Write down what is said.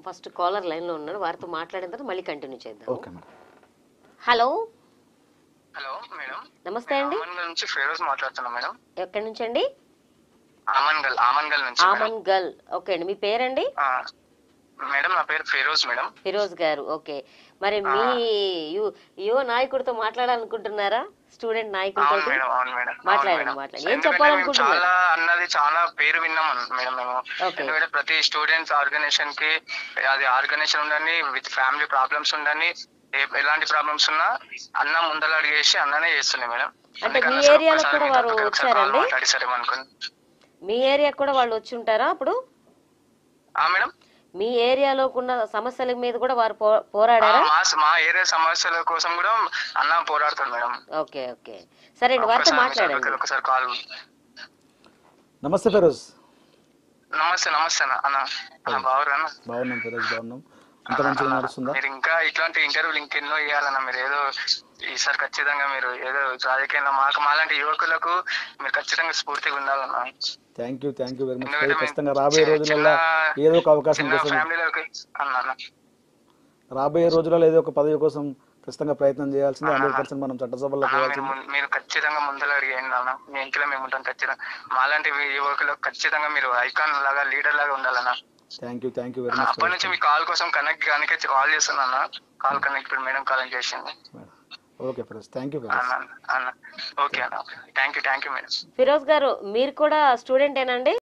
First caller line లో ఉన్నారు వారితో మాట్లాడిన తర్వాత మళ్ళీ కంటిన్యూ చేద్దాం okay madam hello hello madam నమస్తే అండి ఆమన్గల్ నుంచి ఫిరోజ్ మాట్లాడుతున్నా మేడం ఎక్కడి నుంచి అండి ఆమన్గల్ ఆమన్గల్ నుంచి మేడం ఆమన్ గల్ ఓకే అండి మీ పేరండి ఆ, మేడం నా పేరు ఫిరోజ్ మేడం ఫిరోజ్ గారు ఓకే మరి మీ యు- యువ నాయకుడితో మాట్లాడాలనుకుంటున్నారా స్టూడెంట్ నాయకుడితో అవును మేడం అవును మేడం అవును మాట్లాడండి, మేడం. మాట్లాడండి. ఏం ఎందుకంటే మేము చెప్పాలనుకుంటున్నారు? చాలా అన్నది చాలా పేరు విన్నాం అన్న- మేడం మేము ఓకే. ఎందుకంటే ప్రతి స్టూడెంట్స్ ఆర్గనైజేషన్ కి అది ఆర్గనైజేషన్ ఉండని విత్ ఫ్యామిలీ ప్రాబ్లమ్స్ ఉండని ఏ- ఎలాంటి ప్రాబ్లమ్స్ ఉన్నా అన్న ముందలడుగు వేసి అన్ననే చేస్తున్నాయి మేడం అంటే మీ అందుకని అసలు ఏరియాలో ఒక్కసారి కూడా మీతో వారు ఒకసారి కాల్ వచ్చారండి? మాట్లాడి సరే అనుకుని మీ ఏరియా కూడా వాళ్ళు వచ్చి ఉంటారా అప్పుడు ఆ మేడం మీ ఏరియాలో ఉన్న సమస్యల మీద కూడా వారు పో- ఆ, పోరాడారా మా మా ఏరియా సమస్యల కోసం కూడా అన్న పోరాడుతాడు మేడం ఓకే ఓకే సరే అండి వారితో ఒకసారి మీ మాట్లాడండి సభ్యులకు ఒకసారి కాల్ నమస్తే ఫిరోజ్ నమస్తే నమస్తే అన్న అన్న అన్న బాగురా అన్న బాగున్నాం ఫిరోజ్ బాగున్నాం అంత మంచిగా నడుస్తుందా మీరు ఇంకా ఇట్లాంటి ఇంటర్వ్యూలు ఇంకెన్నో ఇవ్వాలన్న మీరు ఏదో ఈసారి ఖచ్చితంగా మీరు ఏదో రాజకీయంలో మాకు మాలాంటి యువకులకు మీరు ఖచ్చితంగా స్ఫూర్తిగా ఉండాలన్న thank you thank you very much ఎందుకంటే మేము ఖచ్చితంగా రాబోయే చిన్న- రోజులలో ఏదో ఒక అవకాశం చిన్న కోసం ఫ్యామిలీలోకి అన్న అన్న రాబోయే రోజులలో ఏదో ఒక పదవి కోసం ఖచ్చితంగా ప్రయత్నం చేయాల్సిందే హండ్రెడ్ పర్సెంట్ మనం చట్టసభలో అన్న, మీరు పోవాల్సిందే ముం- మీరు ఖచ్చితంగా ముందర అడిగేయండి అన్న మీ ఇంట్లో మేము ఉంటాం ఖచ్చితంగా మాలాంటి యువకులకు ఖచ్చితంగా మీరు ఐకాన్ లాగా లీడర్ లాగా ఉండాలన్న thank you thank you very అన్న, మచ్ అప్పటి నుంచి మీ కాల్ కోసం కనెక్ట్ కానీ కాల్ చేస్తాను అన్న కాల్ కనెక్ట్ మేడం కాల్ చేసింది okay Firoz thank you Firoz అన్న అన్న ఓకే అన్న thank you thank you madam Firoz గారు మీరు కూడా స్టూడెంటేనండి